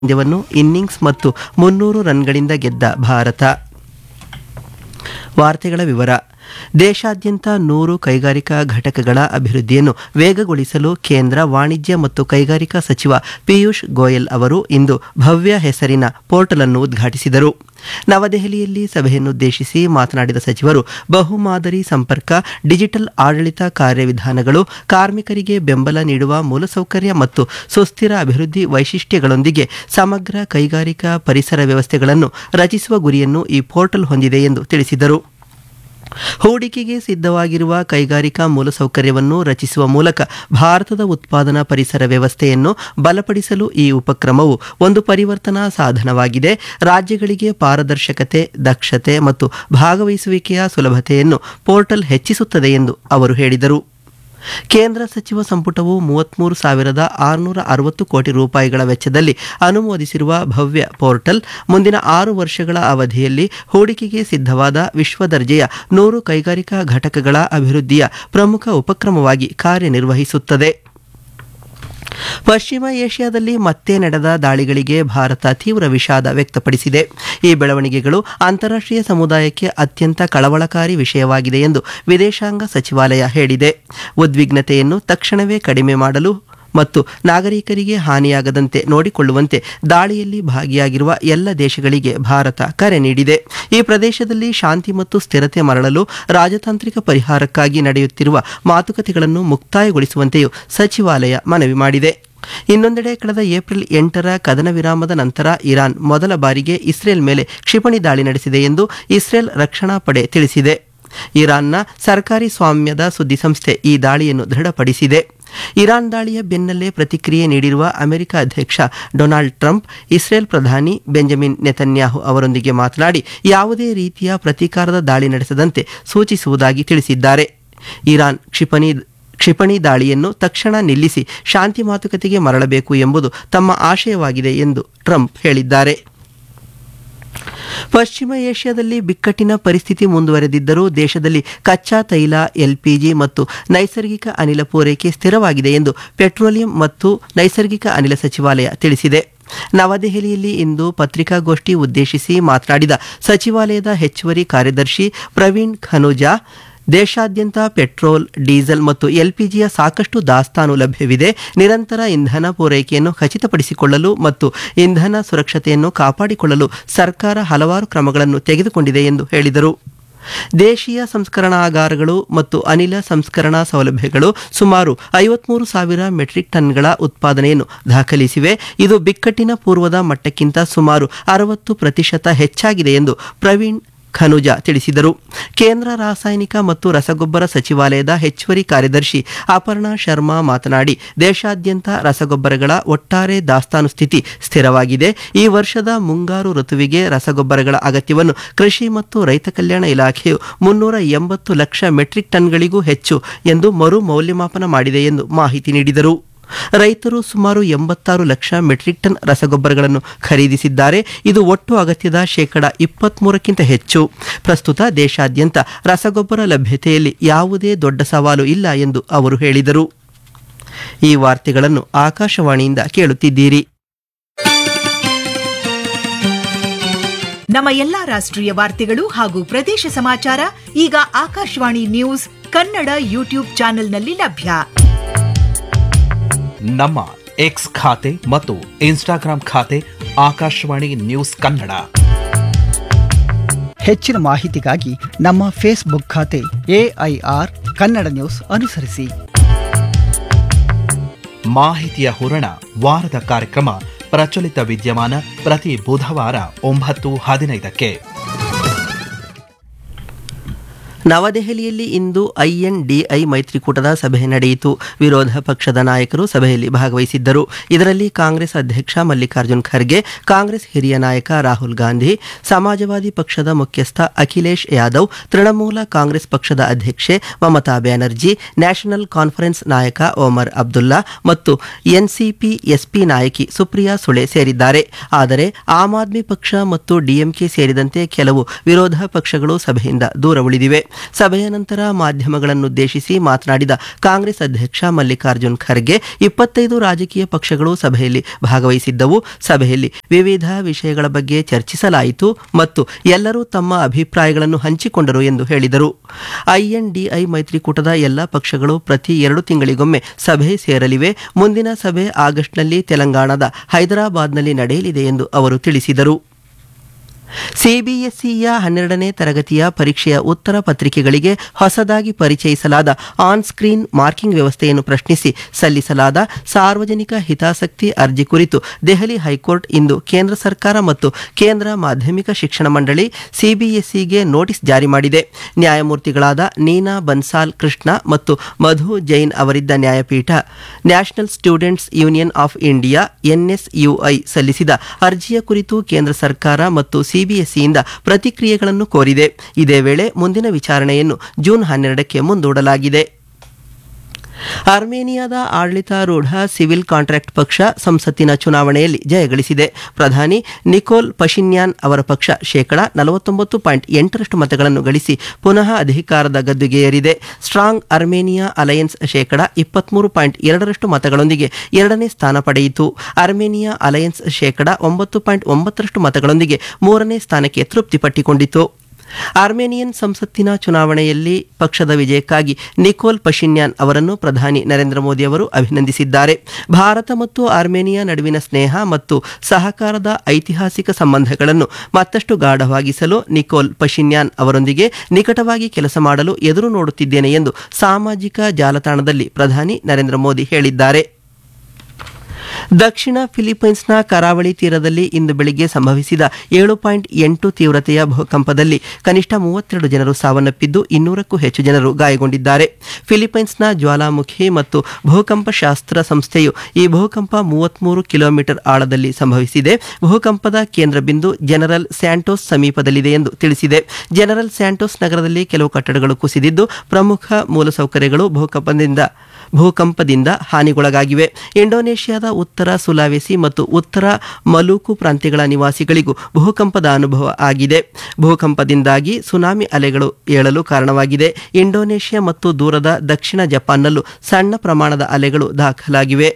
ಪಂದ್ಯವನ್ನು ಇನ್ನಿಂಗ್ಸ್ ಮತ್ತು ಮುನ್ನೂರು ರನ್ಗಳಿಂದ ಗೆದ್ದ ಭಾರತ ವಾರ್ತೆಗಳ ವಿವರ ದೇಶಾದ್ಯಂತ ನೂರು ಕೈಗಾರಿಕಾ ಘಟಕಗಳ ಅಭಿವೃದ್ಧಿಯನ್ನು ವೇಗಗೊಳಿಸಲು ಕೇಂದ್ರ ವಾಣಿಜ್ಯ ಮತ್ತು ಕೈಗಾರಿಕಾ ಸಚಿವ ಪಿಯೂಷ್ ಗೋಯಲ್ ಅವರು ಇಂದು ಭವ್ಯ ಹೆಸರಿನ ಪೋರ್ಟಲ್ ಅನ್ನು ಉದ್ಘಾಟಿಸಿದರು ನವದೆಹಲಿಯಲ್ಲಿ ಸಭೆಯನ್ನುದ್ದೇಶಿಸಿ ಮಾತನಾಡಿದ ಸಚಿವರು ಬಹುಮಾದರಿ ಸಂಪರ್ಕ ಡಿಜಿಟಲ್ ಆಡಳಿತ ಕಾರ್ಯವಿಧಾನಗಳು ಕಾರ್ಮಿಕರಿಗೆ ಬೆಂಬಲ ನೀಡುವ ಮೂಲಸೌಕರ್ಯ ಮತ್ತು ಸುಸ್ಥಿರ ಅಭಿವೃದ್ಧಿ ವೈಶಿಷ್ಟ್ಯಗಳೊಂದಿಗೆ ಸಮಗ್ರ ಕೈಗಾರಿಕಾ ಪರಿಸರ ವ್ಯವಸ್ಥೆಗಳನ್ನು ರಚಿಸುವ ಗುರಿಯನ್ನು ಈ ಪೋರ್ಟಲ್ ಹೊಂದಿದೆ ಎಂದು ತಿಳಿಸಿದರು ಹೂಡಿಕೆಗೆ ಸಿದ್ಧವಾಗಿರುವ ಕೈಗಾರಿಕಾ ಮೂಲಸೌಕರ್ಯವನ್ನು ರಚಿಸುವ ಮೂಲಕ ಭಾರತದ ಉತ್ಪಾದನಾ ಪರಿಸರ ವ್ಯವಸ್ಥೆಯನ್ನು ಬಲಪಡಿಸಲು ಈ ಉಪಕ್ರಮವು ಒಂದು ಪರಿವರ್ತನಾ ಸಾಧನವಾಗಿದೆ ರಾಜ್ಯಗಳಿಗೆ ಪಾರದರ್ಶಕತೆ ದಕ್ಷತೆ ಮತ್ತು ಭಾಗವಹಿಸುವಿಕೆಯ ಸುಲಭತೆಯನ್ನು ಪೋರ್ಟಲ್ ಹೆಚ್ಚಿಸುತ್ತದೆ ಎಂದು ಅವರು ಹೇಳಿದರು ಕೇಂದ್ರ ಸಚಿವ ಸಂಪುಟವು ಮೂವತ್ಮೂರು ಸಾವಿರದ ಆರುನೂರ ಅರವತ್ತು ಕೋಟಿ ರೂಪಾಯಿಗಳ ವೆಚ್ಚದಲ್ಲಿ ಅನುಮೋದಿಸಿರುವ ಭವ್ಯ ಪೋರ್ಟಲ್ ಮುಂದಿನ ಆರು ವರ್ಷಗಳ ಅವಧಿಯಲ್ಲಿ ಹೂಡಿಕೆಗೆ ಸಿದ್ಧವಾದ ವಿಶ್ವ ದರ್ಜೆಯ ನೂರು ಕೈಗಾರಿಕಾ ಘಟಕಗಳ ಅಭಿವೃದ್ಧಿಯ ಪ್ರಮುಖ ಉಪಕ್ರಮವಾಗಿ ಕಾರ್ಯನಿರ್ವಹಿಸುತ್ತದೆ ಪಶ್ಚಿಮ ಏಷ್ಯಾದಲ್ಲಿ ಮತ್ತೆ ನಡೆದ ದಾಳಿಗಳಿಗೆ ಭಾರತ ತೀವ್ರ ವಿಷಾದ ವ್ಯಕ್ತಪಡಿಸಿದೆ ಈ ಬೆಳವಣಿಗೆಗಳು ಅಂತಾರಾಷ್ಟ್ರೀಯ ಸಮುದಾಯಕ್ಕೆ ಅತ್ಯಂತ ಕಳವಳಕಾರಿ ವಿಷಯವಾಗಿದೆ ಎಂದು ವಿದೇಶಾಂಗ ಸಚಿವಾಲಯ ಹೇಳಿದೆ ಉದ್ವಿಗ್ನತೆಯನ್ನು ತಕ್ಷಣವೇ ಕಡಿಮೆ ಮಾಡಲು ಮತ್ತು ನಾಗರಿಕರಿಗೆ ಹಾನಿಯಾಗದಂತೆ ನೋಡಿಕೊಳ್ಳುವಂತೆ ದಾಳಿಯಲ್ಲಿ ಭಾಗಿಯಾಗಿರುವ ಎಲ್ಲ ದೇಶಗಳಿಗೆ ಭಾರತ ಕರೆ ನೀಡಿದೆ ಈ ಪ್ರದೇಶದಲ್ಲಿ ಶಾಂತಿ ಮತ್ತು ಸ್ಥಿರತೆ ಮರಳಲು ರಾಜತಾಂತ್ರಿಕ ಪರಿಹಾರಕ್ಕಾಗಿ ನಡೆಯುತ್ತಿರುವ ಮಾತುಕತೆಗಳನ್ನು ಮುಕ್ತಾಯಗೊಳಿಸುವಂತೆಯೂ ಸಚಿವಾಲಯ ಮನವಿ ಮಾಡಿದೆ ಇನ್ನೊಂದೆಡೆ ಕಳೆದ ಏಪ್ರಿಲ್ ಎಂಟರ ಕದನ ವಿರಾಮದ ನಂತರ ಇರಾನ್ ಮೊದಲ ಬಾರಿಗೆ ಇಸ್ರೇಲ್ ಮೇಲೆ ಕ್ಷಿಪಣಿ ದಾಳಿ ನಡೆಸಿದೆ ಎಂದು ಇಸ್ರೇಲ್ ರಕ್ಷಣಾ ಪಡೆ ತಿಳಿಸಿದೆ ಇರಾನ್ನ ಸರ್ಕಾರಿ ಸ್ವಾಮ್ಯದ ಸುದ್ದಿಸಂಸ್ಥೆ ಈ ದಾಳಿಯನ್ನು ದೃಢಪಡಿಸಿದೆ ಇರಾನ್ ದಾಳಿಯ ಬೆನ್ನಲ್ಲೇ ಪ್ರತಿಕ್ರಿಯೆ ನೀಡಿರುವ ಅಮೆರಿಕ ಅಧ್ಯಕ್ಷ ಡೊನಾಲ್ಡ್ ಟ್ರಂಪ್ ಇಸ್ರೇಲ್ ಪ್ರಧಾನಿ ಬೆಂಜಮಿನ್ ನೆತನ್ಯಾಹು ಅವರೊಂದಿಗೆ ಮಾತನಾಡಿ ಯಾವುದೇ ರೀತಿಯ ಪ್ರತೀಕಾರದ ದಾಳಿ ನಡೆಸದಂತೆ ಸೂಚಿಸುವುದಾಗಿ ತಿಳಿಸಿದ್ದಾರೆ ಇರಾನ್ ಕ್ಷಿಪಣಿ ಕ್ಷಿಪಣಿ ದಾಳಿಯನ್ನು ತಕ್ಷಣ ನಿಲ್ಲಿಸಿ ಶಾಂತಿ ಮಾತುಕತೆಗೆ ಮರಳಬೇಕು ಎಂಬುದು ತಮ್ಮ ಆಶಯವಾಗಿದೆ ಎಂದು ಟ್ರಂಪ್ ಹೇಳಿದ್ದಾರೆ ಪಶ್ಚಿಮ ಏಷ್ಯಾದಲ್ಲಿ ಬಿಕ್ಕಟ್ಟಿನ ಪರಿಸ್ಥಿತಿ ಮುಂದುವರೆದಿದ್ದರೂ ದೇಶದಲ್ಲಿ ಕಚ್ಚಾ ತೈಲ ಎಲ್ಪಿಜಿ ಮತ್ತು ನೈಸರ್ಗಿಕ ಅನಿಲ ಪೂರೈಕೆ ಸ್ಥಿರವಾಗಿದೆ ಎಂದು ಪೆಟ್ರೋಲಿಯಂ ಮತ್ತು ನೈಸರ್ಗಿಕ ಅನಿಲ ಸಚಿವಾಲಯ ತಿಳಿಸಿದೆ ನವದೆಹಲಿಯಲ್ಲಿ ಇಂದು ಪತ್ರಿಕಾಗೋಷ್ಠಿ ಉದ್ದೇಶಿಸಿ ಮಾತನಾಡಿದ ಸಚಿವಾಲಯದ ಹೆಚ್ಚುವರಿ ಕಾರ್ಯದರ್ಶಿ ಪ್ರವೀಣ್ ಖನುಜಾ ದೇಶಾದ್ಯಂತ ಪೆಟ್ರೋಲ್ ಡೀಸೆಲ್ ಮತ್ತು ಎಲ್ಪಿಜಿಯ ಸಾಕಷ್ಟು ದಾಸ್ತಾನು ಲಭ್ಯವಿದೆ ನಿರಂತರ ಇಂಧನ ಪೂರೈಕೆಯನ್ನು ಖಚಿತಪಡಿಸಿಕೊಳ್ಳಲು ಮತ್ತು ಇಂಧನ ಸುರಕ್ಷತೆಯನ್ನು ಕಾಪಾಡಿಕೊಳ್ಳಲು ಸರ್ಕಾರ ಹಲವಾರು ಕ್ರಮಗಳನ್ನು ತೆಗೆದುಕೊಂಡಿದೆ ಎಂದು ಹೇಳಿದರು ದೇಶೀಯ ಸಂಸ್ಕರಣಾಗಾರಗಳು ಮತ್ತು ಅನಿಲ ಸಂಸ್ಕರಣಾ ಸೌಲಭ್ಯಗಳು ಸುಮಾರು ಐವತ್ಮೂರು ಸಾವಿರ ಮೆಟ್ರಿಕ್ ಟನ್ಗಳ ಉತ್ಪಾದನೆಯನ್ನು ದಾಖಲಿಸಿವೆ ಇದು ಬಿಕ್ಕಟ್ಟಿನ ಪೂರ್ವದ ಮಟ್ಟಕ್ಕಿಂತ ಸುಮಾರು ಅರವತ್ತು ಪ್ರತಿಶತ ಹೆಚ್ಚಾಗಿದೆ ಎಂದು ಪ್ರವೀಣ್ ಖನುಜಾ ತಿಳಿಸಿದರು ಕೇಂದ್ರ ರಾಸಾಯನಿಕ ಮತ್ತು ರಸಗೊಬ್ಬರ ಸಚಿವಾಲಯದ ಹೆಚ್ಚುವರಿ ಕಾರ್ಯದರ್ಶಿ ಅಪರ್ಣಾ ಶರ್ಮಾ ಮಾತನಾಡಿ ದೇಶಾದ್ಯಂತ ರಸಗೊಬ್ಬರಗಳ ಒಟ್ಟಾರೆ ದಾಸ್ತಾನು ಸ್ಥಿತಿ ಸ್ಥಿರವಾಗಿದೆ ಈ ವರ್ಷದ ಮುಂಗಾರು ಋತುವಿಗೆ ರಸಗೊಬ್ಬರಗಳ ಅಗತ್ಯವನ್ನು ಕೃಷಿ ಮತ್ತು ರೈತ ಕಲ್ಯಾಣ ಇಲಾಖೆಯು ಮುನ್ನೂರ ಎಂಬತ್ತು ಲಕ್ಷ ಮೆಟ್ರಿಕ್ ಟನ್ಗಳಿಗೂ ಹೆಚ್ಚು ಎಂದು ಮರು ಮೌಲ್ಯಮಾಪನ ಮಾಡಿದೆ ಎಂದು ಮಾಹಿತಿ ನೀಡಿದರು ರೈತರು ಸುಮಾರು ಎಂಬತ್ತಾರು ಲಕ್ಷ ಮೆಟ್ರಿಕ್ ಟನ್ ರಸಗೊಬ್ಬರಗಳನ್ನು ಖರೀದಿಸಿದ್ದಾರೆ ಇದು ಒಟ್ಟು ಅಗತ್ಯದ ಶೇಕಡ ಇಪ್ಪತ್ಮೂರಕ್ಕಿಂತ ಹೆಚ್ಚು ಪ್ರಸ್ತುತ ದೇಶಾದ್ಯಂತ ರಸಗೊಬ್ಬರ ಲಭ್ಯತೆಯಲ್ಲಿ ಯಾವುದೇ ದೊಡ್ಡ ಸವಾಲು ಇಲ್ಲ ಎಂದು ಅವರು ಹೇಳಿದರು ಈ ವಾರ್ತೆಗಳನ್ನು ಆಕಾಶವಾಣಿಯಿಂದ ಕೇಳುತ್ತಿದ್ದೀರಿ ನಮ್ಮ ಎಲ್ಲಾ ರಾಷ್ಟ್ರೀಯ ವಾರ್ತೆಗಳು ಹಾಗೂ ಪ್ರದೇಶ ಸಮಾಚಾರ ಈಗ ಆಕಾಶವಾಣಿ ನ್ಯೂಸ್ ಕನ್ನಡ ಯೂಟ್ಯೂಬ್ ಚಾನೆಲ್ನಲ್ಲಿ ಲಭ್ಯ ನಮ್ಮ ಎಕ್ಸ್ ಖಾತೆ ಮತ್ತು ಇನ್ಸ್ಟಾಗ್ರಾಂ ಖಾತೆ ಆಕಾಶವಾಣಿ ನ್ಯೂಸ್ ಕನ್ನಡ ಹೆಚ್ಚಿನ ಮಾಹಿತಿಗಾಗಿ ನಮ್ಮ ಫೇಸ್ಬುಕ್ ಖಾತೆ ಎಐಆರ್ ಕನ್ನಡ ನ್ಯೂಸ್ ಅನುಸರಿಸಿ ಮಾಹಿತಿಯ ಹೂರಣ ವಾರದ ಕಾರ್ಯಕ್ರಮ ಪ್ರಚಲಿತ ವಿದ್ಯಮಾನ ಪ್ರತಿ ಬುಧವಾರ ಒಂಬತ್ತು ಹದಿನೈದಕ್ಕೆ ನವದೆಹಲಿಯಲ್ಲಿ ಇಂದು ಐಎನ್ಡಿಐ ಮೈತ್ರಿಕೂಟದ ಸಭೆ ನಡೆಯಿತು ವಿರೋಧ ಪಕ್ಷದ ನಾಯಕರು ಸಭೆಯಲ್ಲಿ ಭಾಗವಹಿಸಿದ್ದರು ಇದರಲ್ಲಿ ಕಾಂಗ್ರೆಸ್ ಅಧ್ಯಕ್ಷ ಮಲ್ಲಿಕಾರ್ಜುನ್ ಖರ್ಗೆ ಕಾಂಗ್ರೆಸ್ ಹಿರಿಯ ನಾಯಕ ರಾಹುಲ್ ಗಾಂಧಿ ಸಮಾಜವಾದಿ ಪಕ್ಷದ ಮುಖ್ಯಸ್ಥ ಅಖಿಲೇಶ್ ಯಾದವ್ ತೃಣಮೂಲ ಕಾಂಗ್ರೆಸ್ ಪಕ್ಷದ ಅಧ್ಯಕ್ಷೆ ಮಮತಾ ಬ್ಯಾನರ್ಜಿ ನ್ಯಾಷನಲ್ ಕಾನ್ಫರೆನ್ಸ್ ನಾಯಕ ಒಮರ್ ಅಬ್ದುಲ್ಲಾ ಮತ್ತು ಎನ್ಸಿಪಿ ಎಸ್ಪಿ ನಾಯಕಿ ಸುಪ್ರಿಯಾ ಸುಳೆ ಸೇರಿದ್ದಾರೆ ಆದರೆ ಆಮ್ ಆದ್ಮಿ ಪಕ್ಷ ಮತ್ತು ಡಿಎಂಕೆ ಸೇರಿದಂತೆ ಕೆಲವು ವಿರೋಧ ಪಕ್ಷಗಳು ಸಭೆಯಿಂದ ದೂರ ಉಳಿದಿವೆ ಸಭೆಯ ನಂತರ ಮಾಧ್ಯಮಗಳನ್ನುದ್ದೇಶಿಸಿ ಮಾತನಾಡಿದ ಕಾಂಗ್ರೆಸ್ ಅಧ್ಯಕ್ಷ ಮಲ್ಲಿಕಾರ್ಜುನ್ ಖರ್ಗೆ ಇಪ್ಪತ್ತೈದು ರಾಜಕೀಯ ಪಕ್ಷಗಳು ಸಭೆಯಲ್ಲಿ ಭಾಗವಹಿಸಿದ್ದವು ಸಭೆಯಲ್ಲಿ ವಿವಿಧ ವಿಷಯಗಳ ಬಗ್ಗೆ ಚರ್ಚಿಸಲಾಯಿತು ಮತ್ತು ಎಲ್ಲರೂ ತಮ್ಮ ಅಭಿಪ್ರಾಯಗಳನ್ನು ಹಂಚಿಕೊಂಡರು ಎಂದು ಹೇಳಿದರು ಐಎನ್ಡಿಐ ಮೈತ್ರಿಕೂಟದ ಎಲ್ಲ ಪಕ್ಷಗಳು ಪ್ರತಿ ಎರಡು ತಿಂಗಳಿಗೊಮ್ಮೆ ಸಭೆ ಸೇರಲಿವೆ ಮುಂದಿನ ಸಭೆ ಆಗಸ್ಟ್ನಲ್ಲಿ ತೆಲಂಗಾಣದ ಹೈದರಾಬಾದ್ನಲ್ಲಿ ನಡೆಯಲಿದೆ ಎಂದು ಅವರು ತಿಳಿಸಿದರು ಸಿಬಿಎಸ್ಇಯ ಹನ್ನೆರಡನೇ ತರಗತಿಯ ಪರೀಕ್ಷೆಯ ಉತ್ತರ ಪತ್ರಿಕೆಗಳಿಗೆ ಹೊಸದಾಗಿ ಪರಿಚಯಿಸಲಾದ ಆನ್ ಸ್ಕ್ರೀನ್ ಮಾರ್ಕಿಂಗ್ ವ್ಯವಸ್ಥೆಯನ್ನು ಪ್ರಶ್ನಿಸಿ ಸಲ್ಲಿಸಲಾದ ಸಾರ್ವಜನಿಕ ಹಿತಾಸಕ್ತಿ ಅರ್ಜಿ ಕುರಿತು ದೆಹಲಿ ಹೈಕೋರ್ಟ್ ಇಂದು ಕೇಂದ್ರ ಸರ್ಕಾರ ಮತ್ತು ಕೇಂದ್ರ ಮಾಧ್ಯಮಿಕ ಶಿಕ್ಷಣ ಮಂಡಳಿ ಸಿಬಿಎಸ್ಇಗೆ ನೋಟಿಸ್ ಜಾರಿ ಮಾಡಿದೆ ನ್ಯಾಯಮೂರ್ತಿಗಳಾದ ನೀನಾ ಬನ್ಸಾಲ್ ಕೃಷ್ಣ ಮತ್ತು ಮಧು ಜೈನ್ ಅವರಿದ್ದ ನ್ಯಾಯಪೀಠ national students union of India NSUI ಸಲ್ಲಿಸಿದ ಅರ್ಜಿಯ ಕುರಿತು ಕೇಂದ್ರ ಸರ್ಕಾರ ಮತ್ತು ಸಿಬಿಎಸ್ಇಯಿಂದ ಪ್ರತಿಕ್ರಿಯೆಗಳನ್ನು ಕೋರಿದೆ ಇದೇ ವೇಳೆ ಮುಂದಿನ ವಿಚಾರಣೆಯನ್ನು ಜೂನ್ ಹನ್ನೆರಡಕ್ಕೆ ಮುಂದೂಡಲಾಗಿದೆ ಅರ್ಮೇನಿಯಾದ ಆಡಳಿತಾರೂಢ ಸಿವಿಲ್ ಕಾಂಟ್ರಾಕ್ಟ್ ಪಕ್ಷ ಸಂಸತ್ತಿನ ಚುನಾವಣೆಯಲ್ಲಿ ಜಯಗಳಿಸಿದೆ ಪ್ರಧಾನಿ ನಿಕೋಲ್ ಪಶಿನ್ಯಾನ್ ಅವರ ಪಕ್ಷ ಶೇಕಡಾ ನಲವತ್ತೊಂಬತ್ತು ಪಾಯಿಂಟ್ ಎಂಟರಷ್ಟು ಮತಗಳನ್ನು ಗಳಿಸಿ ಪುನಃ ಅಧಿಕಾರದ ಗದ್ದುಗೆಯೇರಿದೆ ಸ್ಟ್ರಾಂಗ್ ಅರ್ಮೇನಿಯಾ ಅಲಯನ್ಸ್ ಶೇಕಡಾ ಇಪ್ಪತ್ಮೂರು ಪಾಯಿಂಟ್ ಎರಡರಷ್ಟು ಮತಗಳೊಂದಿಗೆ ಎರಡನೇ ಸ್ಥಾನ ಪಡೆಯಿತು ಅರ್ಮೇನಿಯಾ ಅಲಯನ್ಸ್ ಶೇಕಡಾ ಒಂಬತ್ತು ಪಾಯಿಂಟ್ ಒಂಬತ್ತರಷ್ಟು ಮತಗಳೊಂದಿಗೆ ಮೂರನೇ ಸ್ಥಾನಕ್ಕೆ ತೃಪ್ತಿಪಟ್ಟಿಕೊಂಡಿತು ಆರ್ಮೇನಿಯನ್ ಸಂಸತ್ತಿನ ಚುನಾವಣೆಯಲ್ಲಿ ಪಕ್ಷದ ವಿಜಯಕ್ಕಾಗಿ ನಿಕೋಲ್ ಪಶಿನ್ಯಾನ್ ಅವರನ್ನು ಪ್ರಧಾನಿ ನರೇಂದ್ರ ಮೋದಿ ಅವರು ಅಭಿನಂದಿಸಿದ್ದಾರೆ ಭಾರತ ಮತ್ತು ಆರ್ಮೇನಿಯಾ ನಡುವಿನ ಸ್ನೇಹ ಮತ್ತು ಸಹಕಾರದ ಐತಿಹಾಸಿಕ ಸಂಬಂಧಗಳನ್ನು ಮತ್ತಷ್ಟು ಗಾಢವಾಗಿಸಲು ನಿಕೋಲ್ ಪಶಿನ್ಯಾನ್ ಅವರೊಂದಿಗೆ ನಿಕಟವಾಗಿ ಕೆಲಸ ಮಾಡಲು ಎದುರು ನೋಡುತ್ತಿದ್ದೇನೆ ಎಂದು ಸಾಮಾಜಿಕ ಜಾಲತಾಣದಲ್ಲಿ ಪ್ರಧಾನಿ ನರೇಂದ್ರ ಮೋದಿ ಹೇಳಿದ್ದಾರೆ ದಕ್ಷಿಣ ಫಿಲಿಪೈನ್ಸ್ನ ಕರಾವಳಿ ತೀರದಲ್ಲಿ ಇಂದು ಬೆಳಿಗ್ಗೆ ಸಂಭವಿಸಿದ ಏಳು ಪಾಯಿಂಟ್ ಎಂಟು ತೀವ್ರತೆಯ ಭೂಕಂಪದಲ್ಲಿ ಕನಿಷ್ಠ ಮೂವತ್ತೆರಡು ಜನರು ಸಾವನ್ನಪ್ಪಿದ್ದು ಇನ್ನೂರಕ್ಕೂ ಹೆಚ್ಚು ಜನರು ಗಾಯಗೊಂಡಿದ್ದಾರೆ ಫಿಲಿಪೈನ್ಸ್ನ ಜ್ವಾಲಾಮುಖಿ ಮತ್ತು ಭೂಕಂಪ ಶಾಸ್ತ್ರ ಸಂಸ್ಥೆಯು ಈ ಭೂಕಂಪ ಮೂವತ್ಮೂರು ಕಿಲೋಮೀಟರ್ ಆಳದಲ್ಲಿ ಸಂಭವಿಸಿದೆ ಭೂಕಂಪದ ಕೇಂದ್ರ ಬಿಂದು ಜನರಲ್ ಸ್ಯಾಂಟೋಸ್ ಸಮೀಪದಲ್ಲಿದೆ ಎಂದು ತಿಳಿಸಿದೆ ಜನರಲ್ ಸ್ಯಾಂಟೋಸ್ ನಗರದಲ್ಲಿ ಕೆಲವು ಕಟ್ಟಡಗಳು ಕುಸಿದಿದ್ದು ಪ್ರಮುಖ ಮೂಲಸೌಕರ್ಯಗಳು ಭೂಕಂಪದಿಂದ ಭೂಕಂಪದಿಂದ ಹಾನಿಗೊಳಗಾಗಿವೆ ಇಂಡೋನೇಷ್ಯಾದ ಉತ್ತರ ಸುಲಾವೆಸಿ ಮತ್ತು ಉತ್ತರ ಮಲೂಕು ಪ್ರಾಂತ್ಯಗಳ ನಿವಾಸಿಗಳಿಗೂ ಭೂಕಂಪದ ಅನುಭವ ಆಗಿದೆ ಭೂಕಂಪದಿಂದಾಗಿ ಸುನಾಮಿ ಅಲೆಗಳು ಏಳಲು ಕಾರಣವಾಗಿದೆ ಇಂಡೋನೇಷ್ಯಾ ಮತ್ತು ದೂರದ ದಕ್ಷಿಣ ಜಪಾನ್ನಲ್ಲೂ ಸಣ್ಣ ಪ್ರಮಾಣದ ಅಲೆಗಳು ದಾಖಲಾಗಿವೆ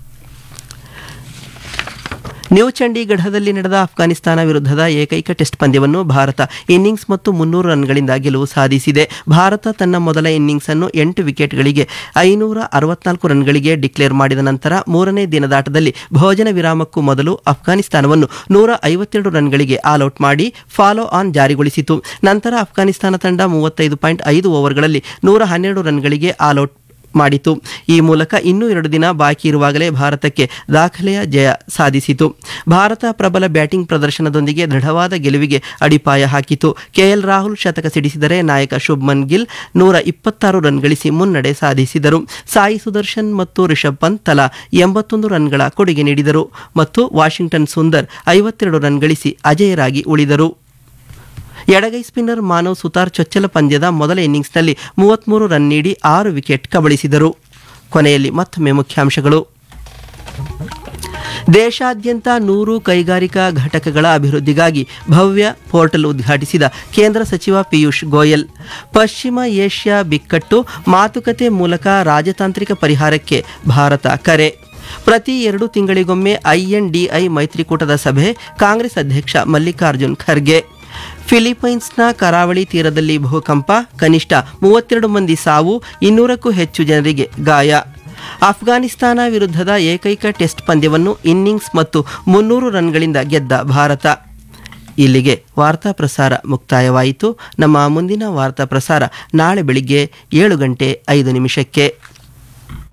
ನ್ಯೂ ಚಂಡೀಗಢದಲ್ಲಿ ನಡೆದ ಅಫ್ಘಾನಿಸ್ತಾನ ವಿರುದ್ಧದ ಏಕೈಕ ಟೆಸ್ಟ್ ಪಂದ್ಯವನ್ನು ಭಾರತ ಇನ್ನಿಂಗ್ಸ್ ಮತ್ತು ಮುನ್ನೂರು ರನ್ಗಳಿಂದ ಗೆಲುವು ಸಾಧಿಸಿದೆ ಭಾರತ ತನ್ನ ಮೊದಲ ಇನ್ನಿಂಗ್ಸ್ ಅನ್ನು ಎಂಟು ವಿಕೆಟ್ಗಳಿಗೆ ಐನೂರ ಅರವತ್ನಾಲ್ಕು ರನ್ಗಳಿಗೆ ಡಿಕ್ಲೇರ್ ಮಾಡಿದ ನಂತರ ಮೂರನೇ ದಿನದಾಟದಲ್ಲಿ ಭೋಜನ ವಿರಾಮಕ್ಕೂ ಮೊದಲು ಅಫ್ಘಾನಿಸ್ತಾನವನ್ನು ನೂರ ಐವತ್ತೆರಡು ರನ್ಗಳಿಗೆ ಆಲ್ಔಟ್ ಮಾಡಿ ಫಾಲೋ ಆನ್ ಜಾರಿಗೊಳಿಸಿತು ನಂತರ ಅಫ್ಘಾನಿಸ್ತಾನ ತಂಡ ಮೂವತ್ತೈದು ಪಾಯಿಂಟ್ ಐದು ಓವರ್ಗಳಲ್ಲಿ ನೂರ ಹನ್ನೆರಡು ರನ್ಗಳಿಗೆ ಆಲ್ಔಟ್ ಮಾಡಿತು ಈ ಮೂಲಕ ಇನ್ನೂ ಎರಡು ದಿನ ಬಾಕಿ ಇರುವಾಗಲೇ ಭಾರತಕ್ಕೆ ದಾಖಲೆಯ ಜಯ ಸಾಧಿಸಿತು ಭಾರತ ಪ್ರಬಲ ಬ್ಯಾಟಿಂಗ್ ಪ್ರದರ್ಶನದೊಂದಿಗೆ ದೃಢವಾದ ಗೆಲುವಿಗೆ ಅಡಿಪಾಯ ಹಾಕಿತು ಕೆಎಲ್ ರಾಹುಲ್ ಶತಕ ಸಿಡಿಸಿದರೆ ನಾಯಕ ಶುಭ್ಮನ್ ಗಿಲ್ ನೂರ ಇಪ್ಪತ್ತಾರು ರನ್ ಗಳಿಸಿ ಮುನ್ನಡೆ ಸಾಧಿಸಿದರು ಸಾಯಿ ಸುದರ್ಶನ್ ಮತ್ತು ರಿಷಬ್ ಪಂತ್ ತಲಾ ಎಂಬತ್ತೊಂದು ರನ್ಗಳ ಕೊಡುಗೆ ನೀಡಿದರು ಮತ್ತು ವಾಷಿಂಗ್ಟನ್ ಸುಂದರ್ ಐವತ್ತೆರಡು ರನ್ ಗಳಿಸಿ ಅಜೇಯರಾಗಿ ಉಳಿದರು ಎಡಗೈ ಸ್ಪಿನ್ನರ್ ಮಾನವ್ ಸುತಾರ್ ಚೊಚ್ಚಲ ಪಂದ್ಯದ ಮೊದಲ ಇನ್ನಿಂಗ್ಸ್ನಲ್ಲಿ ಮೂವತ್ತ್ಮೂರು ರನ್ ನೀಡಿ ಆರು ವಿಕೆಟ್ ಕಬಳಿಸಿದರು ಕೊನೆಯಲ್ಲಿ ಮತ್ತೊಮ್ಮೆ ಮುಖ್ಯಾಂಶಗಳು ದೇಶಾದ್ಯಂತ ನೂರು ಕೈಗಾರಿಕಾ ಘಟಕಗಳ ಅಭಿವೃದ್ಧಿಗಾಗಿ ಭವ್ಯ ಪೋರ್ಟಲ್ ಉದ್ಘಾಟಿಸಿದ ಕೇಂದ್ರ ಸಚಿವ ಪಿಯೂಷ್ ಗೋಯಲ್ ಪಶ್ಚಿಮ ಏಷ್ಯಾ ಬಿಕ್ಕಟ್ಟು ಮಾತುಕತೆ ಮೂಲಕ ರಾಜತಾಂತ್ರಿಕ ಪರಿಹಾರಕ್ಕೆ ಭಾರತ ಕರೆ ಪ್ರತಿ ಎರಡು ತಿಂಗಳಿಗೊಮ್ಮೆ ಐಎನ್ಡಿಐ ಮೈತ್ರಿಕೂಟದ ಸಭೆ ಕಾಂಗ್ರೆಸ್ ಅಧ್ಯಕ್ಷ ಮಲ್ಲಿಕಾರ್ಜುನ್ ಖರ್ಗೆ ಫಿಲಿಪೈನ್ಸ್ನ ಕರಾವಳಿ ತೀರದಲ್ಲಿ ಭೂಕಂಪ ಕನಿಷ್ಠ ಮೂವತ್ತೆರಡು ಮಂದಿ ಸಾವು ಇನ್ನೂರಕ್ಕೂ ಹೆಚ್ಚು ಜನರಿಗೆ ಗಾಯ ಅಫ್ಘಾನಿಸ್ತಾನ ವಿರುದ್ಧದ ಏಕೈಕ ಟೆಸ್ಟ್ ಪಂದ್ಯವನ್ನು ಇನ್ನಿಂಗ್ಸ್ ಮತ್ತು ಮುನ್ನೂರು ರನ್ಗಳಿಂದ ಗೆದ್ದ ಭಾರತ ಇಲ್ಲಿಗೆ ವಾರ್ತಾ ಪ್ರಸಾರ ಮುಕ್ತಾಯವಾಯಿತು ನಮ್ಮ ಮುಂದಿನ ವಾರ್ತಾ ಪ್ರಸಾರ ನಾಳೆ ಬೆಳಿಗ್ಗೆ ಏಳು ಗಂಟೆ ಐದು ನಿಮಿಷಕ್ಕೆ